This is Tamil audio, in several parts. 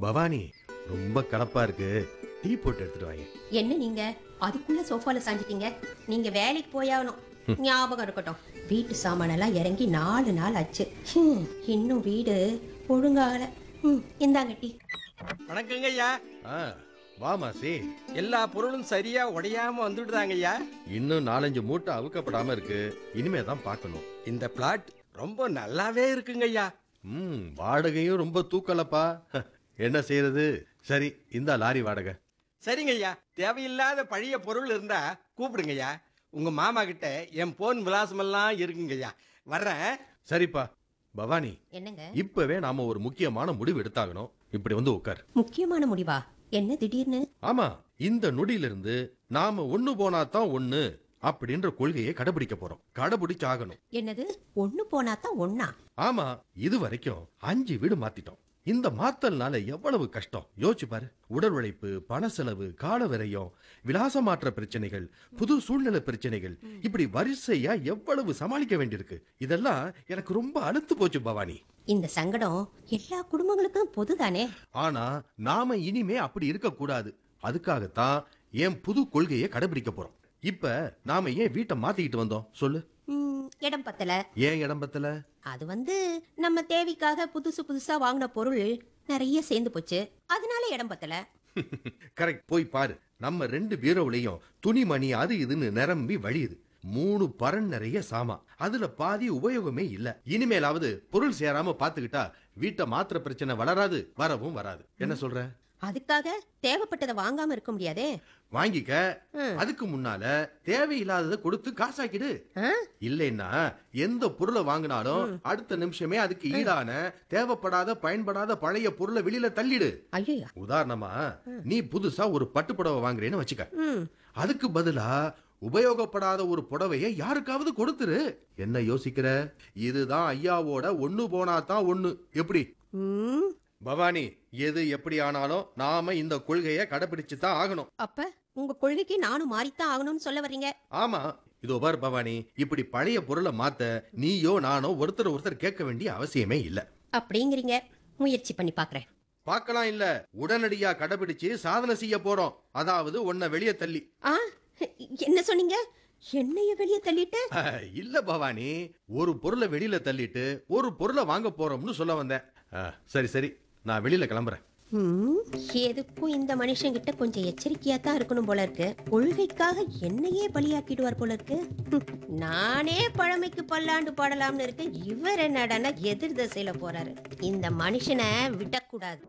பவானி ரொம்ப கலப்பா இருக்கு டீ போட்டு எடுத்துட்டு வாங்க என்ன நீங்க அதுக்குள்ள சோஃபால சாஞ்சிட்டீங்க நீங்க வேலைக்கு போயாகணும் ஞாபகம் இருக்கட்டும் வீட்டு சாமானெல்லாம் இறங்கி நாலு நாள் ஆச்சு ஹம், இன்னும் வீடு ஒழுங்காகல ம், இந்தாங்க டீ வணக்கங்க ஐயா ஆ வா மாசி எல்லா பொருளும் சரியா உடையாம வந்துடுதாங்க ஐயா இன்னும் நாலஞ்சு மூட்டை அவுக்கப்படாம இருக்கு இனிமே தான் பார்க்கணும் இந்த பிளாட் ரொம்ப நல்லாவே இருக்குங்க ஐயா ம் வாடகையும் ரொம்ப தூக்கலப்பா என்ன செய்யறது சரி இந்த லாரி வாடகை சரிங்க ஐயா தேவையில்லாத பழைய பொருள் இருந்தா கூப்பிடுங்க ஐயா உங்க மாமா கிட்ட என் போன் விலாசமெல்லாம் இருக்குங்க ஐயா வர்றேன் சரிப்பா பவானி என்னங்க இப்பவே நாம ஒரு முக்கியமான முடிவு எடுத்தாகணும் இப்படி வந்து உட்கார் முக்கியமான முடிவா என்ன திடீர்னு ஆமா இந்த நொடியிலிருந்து நாம ஒண்ணு போனா தான் ஒண்ணு அப்படின்ற கொள்கையை கடைபிடிக்க போறோம் கடைபிடிச்சாகணும் என்னது ஒண்ணு போனா தான் ஒண்ணா ஆமா இது வரைக்கும் அஞ்சு வீடு மாத்திட்டோம் இந்த மாத்தல்னால எவ்வளவு கஷ்டம் யோசிச்சு பாரு உடல் உழைப்பு பண செலவு கால விரயம் விலாச மாற்ற பிரச்சனைகள் புது சூழ்நிலை பிரச்சனைகள் இப்படி வரிசையா எவ்வளவு சமாளிக்க வேண்டியிருக்கு இதெல்லாம் எனக்கு ரொம்ப அழுத்து போச்சு பவானி இந்த சங்கடம் எல்லா குடும்பங்களுக்கும் பொதுதானே ஆனா நாம இனிமே அப்படி இருக்க கூடாது அதுக்காகத்தான் என் புது கொள்கையை கடைபிடிக்க போறோம் இப்ப நாம ஏன் வீட்டை மாத்திக்கிட்டு வந்தோம் சொல்லு ம், இடம் பத்தல ஏன் இடம் பத்தல அது வந்து நம்ம தேவைக்காக புதுசு புதுசா வாங்கின பொருள் நிறைய சேர்ந்து போச்சு அதனால இடம் பத்தல கரெக்ட் போய் பாரு நம்ம ரெண்டு பீரோவிலையும் துணிமணி அது இதுன்னு நிரம்பி வழியுது மூணு பரன் நிறைய சாமா அதுல பாதி உபயோகமே இல்ல இனிமேலாவது பொருள் சேராம பாத்துக்கிட்டா வீட்டை மாத்திர பிரச்சனை வளராது வரவும் வராது என்ன சொல்ற அதுக்காக தேவைப்பட்டதை வாங்காம இருக்க முடியாதே வாங்கிக்க அதுக்கு முன்னால தேவையில்லாததை கொடுத்து காசாக்கிடு ஆ? இல்லைன்னா எந்த பொருளை வாங்கினாலும் அடுத்த நிமிஷமே அதுக்கு ஈடான தேவைப்படாத பயன்படாத பழைய பொருளை வெளியில தள்ளிடு ஐயோ உதாரணமா நீ புதுசா ஒரு பட்டு புடவை வாங்குறேன்னு வச்சுக்க ம் அதுக்கு பதிலா உபயோகப்படாத ஒரு புடவைய யாருக்காவது கொடுத்துரு என்ன யோசிக்கிற இதுதான் ஐயாவோட ஒண்ணு போனா தான் ஒண்ணு எப்படி ம் பவானி எது எப்படி ஆனாலும் நாம இந்த கொள்கையை கடைபிடிச்சு தான் ஆகணும் அப்ப உங்க கொள்கைக்கு நானும் மாறித்தான் ஆகணும்னு சொல்ல வர்றீங்க ஆமா இதோ பார் பவானி இப்படி பழைய பொருளை மாத்த நீயோ நானோ ஒருத்தர் ஒருத்தர் கேட்க வேண்டிய அவசியமே இல்ல அப்படிங்கிறீங்க முயற்சி பண்ணி பாக்குறேன் பார்க்கலாம் இல்ல உடனடியா கடைபிடிச்சு சாதனை செய்ய போறோம் அதாவது உன்னை வெளியே தள்ளி ஆ என்ன சொன்னீங்க என்னைய வெளியே தள்ளிட்டு அஹ், இல்ல பவானி ஒரு பொருளை வெளியில தள்ளிட்டு ஒரு பொருளை வாங்க போறோம்னு சொல்ல வந்தேன் அஹ், சரி சரி நான் வெளியில கிளம்புறேன் ம், எதுக்கும் இந்த மனுஷங்கிட்ட கொஞ்சம் எச்சரிக்கையா தான் இருக்கணும் போல இருக்கு கொள்கைக்காக என்னையே பலியாக்கிடுவார் போல இருக்கு ஹம், நானே பழமைக்கு பல்லாண்டு பாடலாம்னு இருக்கு இவர் என்னடான்னா எதிர் திசையில போறாரு இந்த மனுஷனை விடக்கூடாது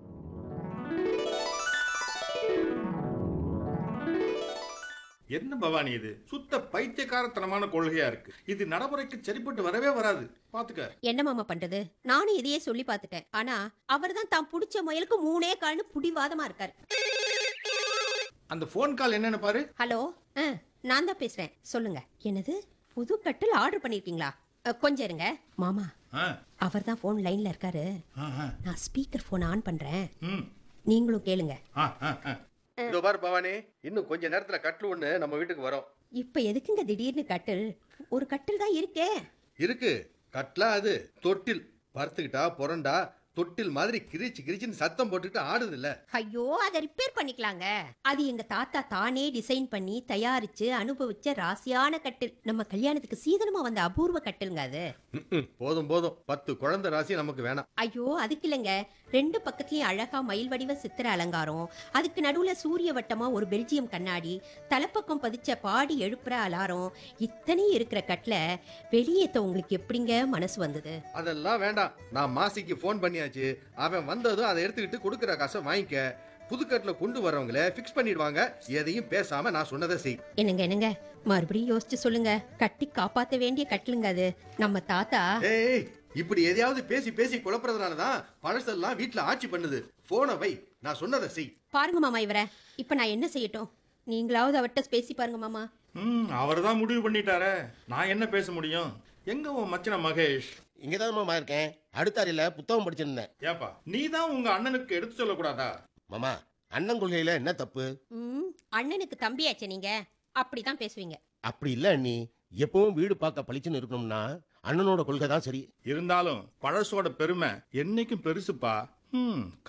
என்ன பவானி இது சுத்த பைத்தியக்காரத்தனமான கொள்கையா இருக்கு இது நடைமுறைக்கு சரிப்பட்டு வரவே வராது பாத்துக்க என்ன மாமா பண்றது நானும் இதையே சொல்லி பார்த்துட்டேன் ஆனா அவர் தான் தான் புடிச்ச முயலுக்கு மூணே கால்னு புடிவாதமா இருக்காரு அந்த ஃபோன் கால் என்னன்னு பாரு ஹலோ ஆ, நான் தான் பேசுறேன் சொல்லுங்க என்னது புது கட்டில் ஆர்டர் பண்ணிருக்கீங்களா அ, கொஞ்சம் இருங்க மாமா ஆ, அவர் தான் ஃபோன் லைன்ல இருக்காரு ஆ, ஆ, நான் ஸ்பீக்கர் ஃபோன் ஆன் பண்றேன் ம், நீங்களும் கேளுங்க ஆ, ஆ, ஆ. இதோ பார் பவானி இன்னும் கொஞ்ச நேரத்துல கட்டில் ஒண்ணு நம்ம வீட்டுக்கு வரோம் இப்ப எதுக்குங்க திடீர்னு கட்டில் ஒரு கட்டில் தான் இருக்கே இருக்கு கட்லா அது தொட்டில் படுத்துக்கிட்டா புரண்டா தொட்டில் மாதிரி கிரிச்சு கிரிச்சுன்னு சத்தம் போட்டுட்டு ஆடுது இல்ல ஐயோ அதை ரிப்பேர் பண்ணிக்கலாங்க அது எங்க தாத்தா தானே டிசைன் பண்ணி தயாரிச்சு அனுபவிச்ச ராசியான கட்டில் நம்ம கல்யாணத்துக்கு சீதனமா வந்த அபூர்வ கட்டிலுங்க அது போதும் போதும் பத்து குழந்தை ராசி நமக்கு வேணாம் ஐயோ அதுக்கு இல்லைங்க ரெண்டு பக்கத்துலயும் அழகா மயில் வடிவ சித்திர அலங்காரம் அதுக்கு நடுவுல சூரிய வட்டமா ஒரு பெல்ஜியம் கண்ணாடி தலைப்பக்கம் பதிச்ச பாடி எழுப்புற அலாரம் இத்தனை இருக்கிற கட்டில வெளியேத்த உங்களுக்கு எப்படிங்க மனசு வந்தது அதெல்லாம் வேண்டாம் நான் மாசிக்கு ஃபோன் பண்ணியாச்சு அவன் வந்ததும் அதை எடுத்துக்கிட்டு கொடுக்குற காசை வாங்கிக்க புதுக்கட்டில் கொண்டு வர்றவங்கள ஃபிக்ஸ் பண்ணிடுவாங்க எதையும் பேசாம நான் சொன்னதை செய் என்னங்க என்னங்க மறுபடியும் யோசிச்சு சொல்லுங்க கட்டி காப்பாத்த வேண்டிய கட்டிலுங்க அது நம்ம தாத்தா ஏய் இப்படி எதையாவது பேசி பேசி குழப்புறதுனால தான் பழசெல்லாம் வீட்ல ஆட்சி பண்ணுது போனை வை நான் சொன்னதை செய் பாருங்க மாமா இவரை இப்ப நான் என்ன செய்யட்டும் நீங்களாவது அவர்கிட்ட பேசி பாருங்க மாமா ம் அவர் தான் முடிவு பண்ணிட்டாரே நான் என்ன பேச முடியும் எங்க உன் மச்சன மகேஷ் இங்கதான் மாமா இருக்கேன் அடுத்த அறையில புத்தகம் படிச்சிருந்தேன் ஏப்பா நீ தான் உங்க அண்ணனுக்கு எடுத்து சொல்லக்கூடாதா மாமா அண்ணன் கொள்கையில என்ன தப்பு ம் அண்ணனுக்கு தம்பியாச்சே நீங்க அப்படிதான் பேசுவீங்க அப்படி இல்ல அண்ணி எப்பவும் வீடு பார்க்க பளிச்சுன்னு இருக்கணும்னா அண்ணனோட கொள்கை தான் சரி இருந்தாலும் பழசோட பெருமை என்னைக்கும் பெருசுப்பா ம்